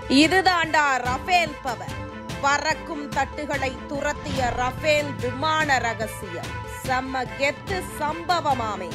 இதுதாண்டா Rafale power பறக்கும் தட்டுகளை துரத்திய Rafale விமான ரகசியம் செம்ம கெத்து சம்பவமாமே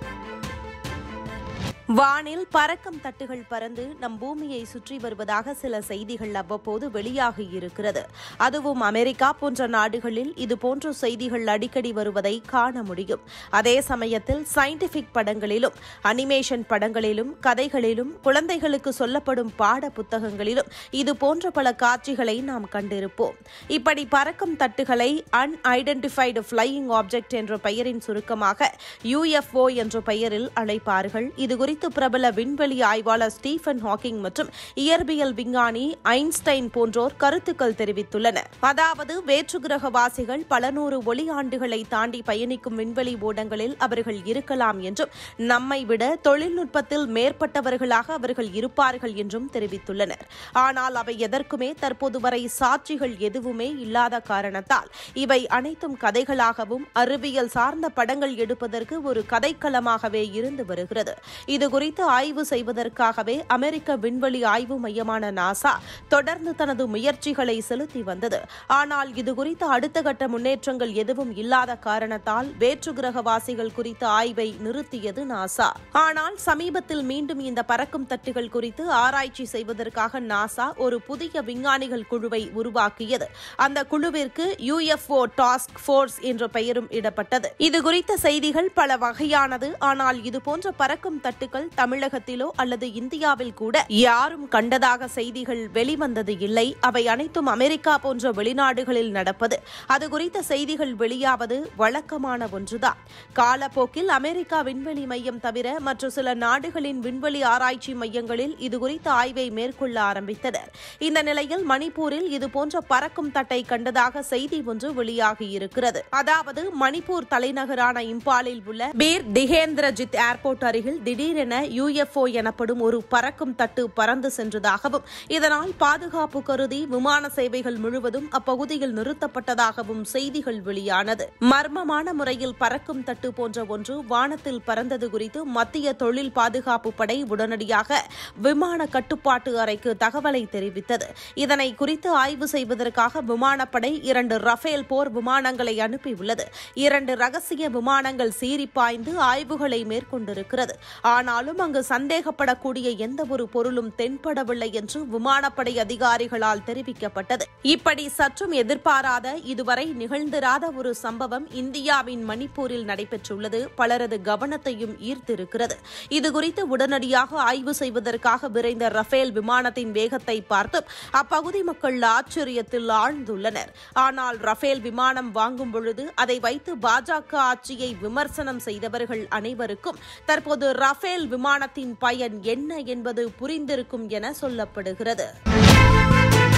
வானில் பறக்கும் தட்டுகள் பறந்து நம் பூமியை சுற்றி வருவதாக சில செய்திகள் அவ்வப்போது வெளியாகி இருக்கிறது அதுவும் அமெரிக்கா போன்ற நாடுகளில் இதுபோன்ற செய்திகள் அடிக்கடி வருவதை காண முடியும் அதே சமயத்தில் சயின்டிபிக் படங்களிலும் அனிமேஷன் படங்களிலும் கதைகளிலும் குழந்தைகளுக்கு சொல்லப்படும் பாட புத்தகங்களிலும் இது போன்ற பல காட்சிகளை நாம் கண்டிருப்போம் இப்படி பறக்கும் தட்டுகளை அன்ஐடென்டிஃபைடு ஃபிளையிங் ஆப்ஜெக்ட் என்ற பெயரின் சுருக்கமாக யுஎஃப்ஓ என்ற பெயரில் அழைப்பார்கள் இது குறித்து பிரபல விண்வெளி ஆய்வாளர் ஸ்டீஃபன் ஹாக்கிங் மற்றும் இயற்பியல் விஞ்ஞானி ஐன்ஸ்டைன் போன்றோர் கருத்துக்கள் தெரிவித்துள்ளனர் அதாவது வேற்றுகிரகவாசிகள் பல நூறு ஒளி ஆண்டுகளை தாண்டி பயணிக்கும் விண்வெளி ஓடங்களில் அவர்கள் இருக்கலாம் என்றும் நம்மை விட தொழில்நுட்பத்தில் மேற்பட்டவர்களாக அவர்கள் இருப்பார்கள் என்றும் தெரிவித்துள்ளனர் ஆனால் அவை எதற்குமே தற்போது வரை சாட்சிகள் எதுவுமே இல்லாத காரணத்தால் இவை அனைத்தும் கதைகளாகவும் அறிவியல் சார்ந்த படங்கள் எடுப்பதற்கு ஒரு கதைக்களமாகவே இருந்து வருகிறது இது குறித்து ஆய்வு செய்வதற்காகவே அமெரிக்க விண்வெளி ஆய்வு மையமான நாசா தொடர்ந்து தனது முயற்சிகளை செலுத்தி வந்தது ஆனால் இது குறித்து அடுத்த கட்ட முன்னேற்றங்கள் எதுவும் இல்லாத காரணத்தால் வேற்று கிரகவாசிகள் குறித்த ஆய்வை நிறுத்தியது நாசா ஆனால் சமீபத்தில் மீண்டும் இந்த பறக்கும் தட்டுகள் குறித்து ஆராய்ச்சி செய்வதற்காக நாசா ஒரு புதிய விஞ்ஞானிகள் குழுவை உருவாக்கியது அந்த குழுவிற்கு யுஎஃப்ஓ டாஸ்க் ஃபோர்ஸ் என்ற பெயரும் இடப்பட்டது இது குறித்த செய்திகள் பல வகையானது ஆனால் இதுபோன்ற பறக்கும் தட்டுகள் தமிழகத்திலோ அல்லது இந்தியாவில் கூட யாரும் கண்டதாக செய்திகள் வெளிவந்தது இல்லை அவை அனைத்தும் அமெரிக்கா போன்ற வெளிநாடுகளில் நடப்பது அது குறித்த செய்திகள் வெளியாவது வழக்கமான ஒன்றுதான் காலப்போக்கில் அமெரிக்கா விண்வெளி மையம் தவிர மற்ற சில நாடுகளின் விண்வெளி ஆராய்ச்சி மையங்களில் இது குறித்த ஆய்வை மேற்கொள்ள ஆரம்பித்தனர் இந்த நிலையில் மணிப்பூரில் இதுபோன்ற பறக்கும் தட்டை கண்டதாக செய்தி ஒன்று வெளியாகியிருக்கிறது அதாவது மணிப்பூர் தலைநகரான இம்பாலில் உள்ள பீர் டிகேந்திரஜித் ஏர்போர்ட் அருகில் திடீரென யுஎஃப்ஓ எனப்படும் ஒரு பறக்கும் தட்டு பறந்து சென்றதாகவும் இதனால் பாதுகாப்பு கருதி விமான சேவைகள் முழுவதும் அப்பகுதியில் நிறுத்தப்பட்டதாகவும் செய்திகள் வெளியானது மர்மமான முறையில் பறக்கும் தட்டு போன்ற ஒன்று வானத்தில் பறந்தது குறித்து மத்திய தொழில் பாதுகாப்பு படை உடனடியாக விமான கட்டுப்பாட்டு அறைக்கு தகவலை தெரிவித்தது இதனை குறித்து ஆய்வு செய்வதற்காக விமானப்படை இரண்டு ரஃபேல் போர் விமானங்களை அனுப்பியுள்ளது இரண்டு ரகசிய விமானங்கள் சீறி பாய்ந்து ஆய்வுகளை மேற்கொண்டிருக்கிறது ஆனாலும் அங்கு சந்தேகப்படக்கூடிய எந்த ஒரு பொருளும் தென்படவில்லை என்று விமானப்படை அதிகாரிகளால் தெரிவிக்கப்பட்டது இப்படி சற்றும் எதிர்பாராத இதுவரை நிகழ்ந்திராத ஒரு சம்பவம் இந்தியாவின் மணிப்பூரில் நடைபெற்றுள்ளது பலரது கவனத்தையும் ஈர்த்திருக்கிறது இதுகுறித்து உடனடியாக ஆய்வு செய்வதற்காக விரைந்த ரஃபேல் விமானத்தின் வேகத்தை பார்த்தும் அப்பகுதி மக்கள் ஆச்சரியத்தில் ஆழ்ந்துள்ளனர் ஆனால் ரஃபேல் விமானம் வாங்கும் பொழுது அதை வைத்து பாஜக ஆட்சியை விமர்சனம் செய்தவர்கள் அனைவருக்கும் தற்போது ரஃபேல் விமானத்தின் பயன் என்ன என்பது புரிந்திருக்கும் என சொல்லப்படுகிறது